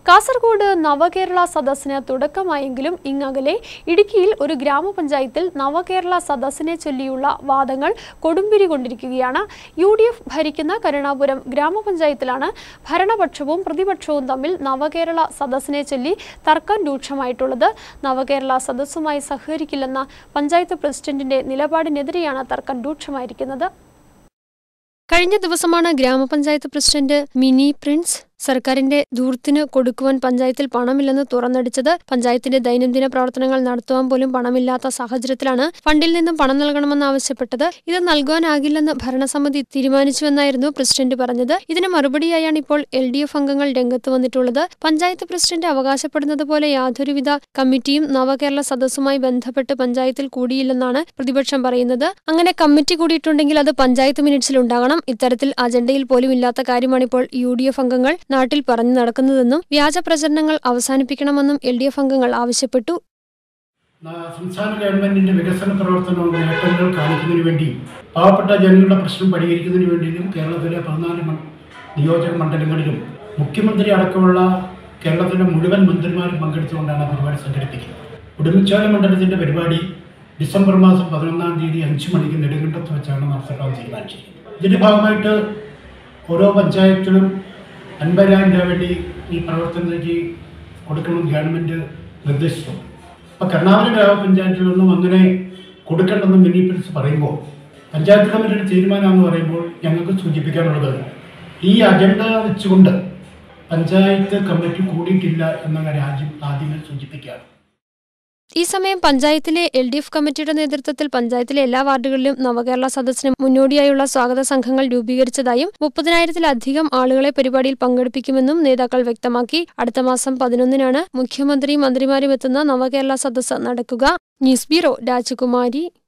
കാസർഗോഡ് നവകേരള സദസ്സിന് തുടക്കമായെങ്കിലും ഇങ്ങകലെ ഇടുക്കിയിൽ ഒരു ഗ്രാമപഞ്ചായത്തിൽ നവകേരള സദസ്സിനെ ചൊല്ലിയുള്ള വാദങ്ങൾ കൊടുമ്പിരി കൊണ്ടിരിക്കുകയാണ് യു ഡി എഫ് ഭരിക്കുന്ന കരുണാപുരം ഗ്രാമപഞ്ചായത്തിലാണ് ഭരണപക്ഷവും പ്രതിപക്ഷവും തമ്മിൽ നവകേരള സദസ്സിനെ ചൊല്ലി തർക്കം രൂക്ഷമായിട്ടുള്ളത് നവകേരള സദസ്സുമായി സഹകരിക്കില്ലെന്ന പഞ്ചായത്ത് പ്രസിഡന്റിന്റെ നിലപാടിനെതിരെയാണ് തർക്കം രൂക്ഷമായിരിക്കുന്നത് കഴിഞ്ഞ ദിവസമാണ് ഗ്രാമപഞ്ചായത്ത് പ്രസിഡന്റ് മിനി പ്രിൻസ് സർക്കാരിന്റെ ദൂർത്തിന് കൊടുക്കുവാൻ പഞ്ചായത്തിൽ പണമില്ലെന്ന് തുറന്നടിച്ചത് പഞ്ചായത്തിന്റെ ദൈനംദിന പ്രവർത്തനങ്ങൾ നടത്തുവാൻ പോലും പണമില്ലാത്ത സാഹചര്യത്തിലാണ് ഫണ്ടിൽ നിന്നും പണം നൽകണമെന്ന് ആവശ്യപ്പെട്ടത് ഇത് നൽകുവാനാകില്ലെന്ന് ഭരണസമിതി തീരുമാനിച്ചുവെന്നായിരുന്നു പ്രസിഡന്റ് പറഞ്ഞത് ഇതിന് മറുപടിയായാണ് ഇപ്പോൾ എൽ ഡി എഫ് അംഗങ്ങൾ രംഗത്ത് വന്നിട്ടുള്ളത് പഞ്ചായത്ത് പ്രസിഡന്റ് അവകാശപ്പെടുന്നത് പോലെ യാതൊരുവിധ കമ്മിറ്റിയും നവകേരള സദസ്സുമായി ബന്ധപ്പെട്ട് പഞ്ചായത്തിൽ കൂടിയില്ലെന്നാണ് പ്രതിപക്ഷം പറയുന്നത് അങ്ങനെ കമ്മിറ്റി കൂടിയിട്ടുണ്ടെങ്കിൽ അത് പഞ്ചായത്ത് മിനിറ്റ്സിൽ ഉണ്ടാകണം ഇത്തരത്തിൽ അജണ്ടയിൽ പോലും ഇല്ലാത്ത കാര്യമാണിപ്പോൾ യു ഡി എഫ് അംഗങ്ങൾ നാട്ടിൽ പറഞ്ഞു നടക്കുന്നതെന്നും വ്യാജ പ്രചരണങ്ങൾ അവസാനിപ്പിക്കണമെന്നും എൽ ഡി എഫ് അംഗങ്ങൾ ആവശ്യപ്പെട്ടു ന- സംസ്ഥാന ഗവൺമെന്റിന്റെ വികസന പ്രവർത്തനവും നേട്ടങ്ങൾ കാണിക്കുന്നതിന് വേണ്ടി പാവപ്പെട്ട ജനങ്ങളുടെ പ്രശ്നം പരിഹരിക്കുന്നതിന് വേണ്ടിയും കേരളത്തിലെ പതിനാല് മ- നിയോജക മണ്ഡലങ്ങളിലും മുഖ്യമന്ത്രി അടക്കമുള്ള കേരളത്തിലെ മുഴുവൻ മന്ത്രിമാരും പങ്കെടുത്തുകൊണ്ടാണ് ആ പരിപാടി സംഘടിപ്പിക്കുന്നത് ഉടുമ്പൻചോല മണ്ഡലത്തിന്റെ പരിപാടി ഡിസംബർ മാസം പതിനൊന്നാം തീയതി അഞ്ച് മണിക്ക് നെടുങ്കണ്ടത്ത് വെച്ചാണ് നടത്താൻ തീരുമാനിച്ചിരിക്കുന്നത് ഇതിന്റെ ഭാഗമായിട്ട് ഓരോ പഞ്ചായത്തിലും അൻപതിനായിരം രൂപ വേണ്ടി ഈ പ്രവർത്തനത്തിലേക്ക് കൊടുക്കണമെന്ന് ഗവൺമെന്റ് നിർദ്ദേശിച്ചു അപ്പോൾ കർണാടക ഗ്രാമപഞ്ചായത്തിലൊന്നും അങ്ങനെ കൊടുക്കണമെന്ന് മിനി പ്രിൻസ് പറയുമ്പോൾ പഞ്ചായത്ത് കമ്മിറ്റിയുടെ തീരുമാനമെന്ന് പറയുമ്പോൾ ഞങ്ങൾക്ക് സൂചിപ്പിക്കാനുള്ളത് ഈ അജണ്ട വെച്ചുകൊണ്ട് പഞ്ചായത്ത് കമ്മിറ്റി കൂടിയിട്ടില്ല എന്ന കാര്യം ആദ്യം ആദ്യമേ സൂചിപ്പിക്കുകയാണ് ഈ സമയം പഞ്ചായത്തിലെ എൽ ഡി എഫ് കമ്മിറ്റിയുടെ നേതൃത്വത്തിൽ പഞ്ചായത്തിലെ എല്ലാ വാർഡുകളിലും നവകേരള സദസ്സിന് മുന്നോടിയായുള്ള സ്വാഗത സംഘങ്ങൾ രൂപീകരിച്ചതായും മുപ്പതിനായിരത്തിലധികം ആളുകളെ പരിപാടിയിൽ പങ്കെടുപ്പിക്കുമെന്നും നേതാക്കൾ വ്യക്തമാക്കി അടുത്ത മാസം പതിനൊന്നിനാണ് മുഖ്യമന്ത്രിയും മന്ത്രിമാരും എത്തുന്ന നവകേരള സദസ്സ് നടക്കുക ന്യൂസ് ബ്യൂറോ രാജകുമാരി